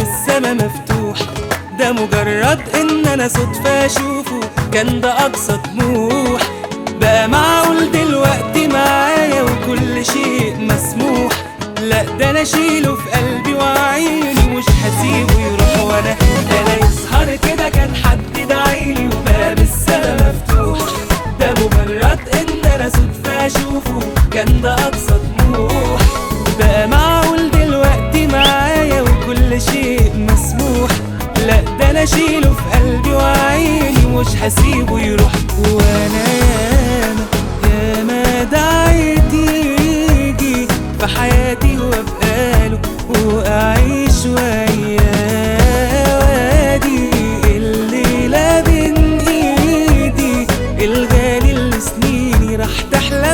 السما مفتوح ده مجرد ان انا صدفة اشوفه كان ده اقصى طموح بقى معقول دلوقتي معايا وكل شيء مسموح لا ده انا اشيله في قلبي وعيني مش هسيبه يروح وانا انا يسهر كده كان حد داعيلي وباب السما مفتوح ده مجرد ان انا صدفة اشوفه كان ده اقصى طموح بقى معقول دلوقتي معايا وكل شيء مسموح لا ده انا اشيله في قلبي وعيني مش هسيبه يروح وانا ياما ياما دعيت يجي في حياتي وابقى له واعيش وياه وادي الليله بين ايدي الغالي اللي سنيني راح تحلى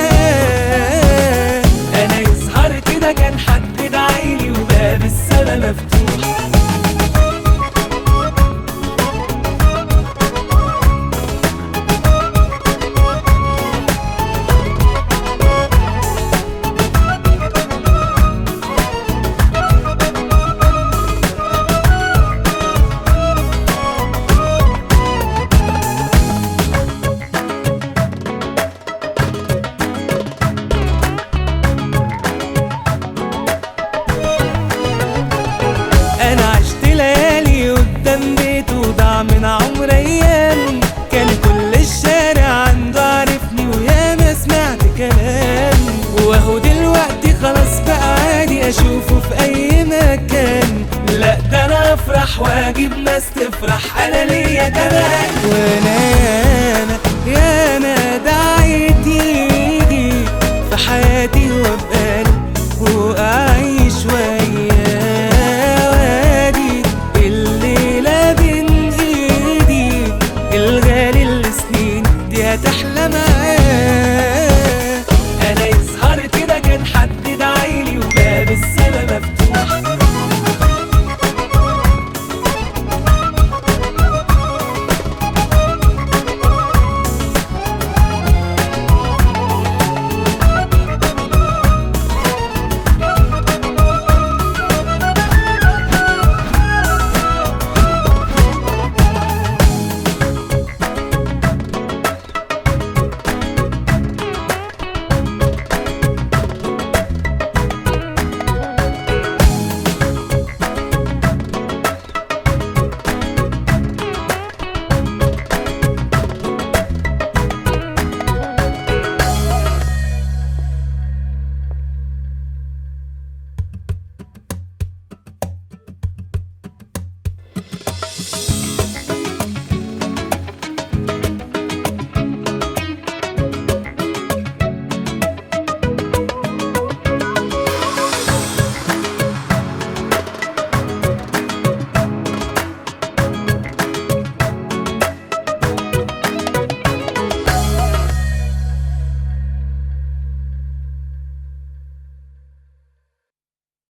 معاه انا يسهر كده كان حد داعيلي وباب السما مفتوح انا عشت ليالي قدام بيته ضاع من عمر ايام كان كل الشارع عنده عارفني وياما سمعت كلام واهو دلوقتي خلاص بقى عادي اشوفه في اي مكان لا ده انا افرح واجيب ناس تفرح انا ليا كمان وانا ياما ياما دعيت يجي في حياتي وابقى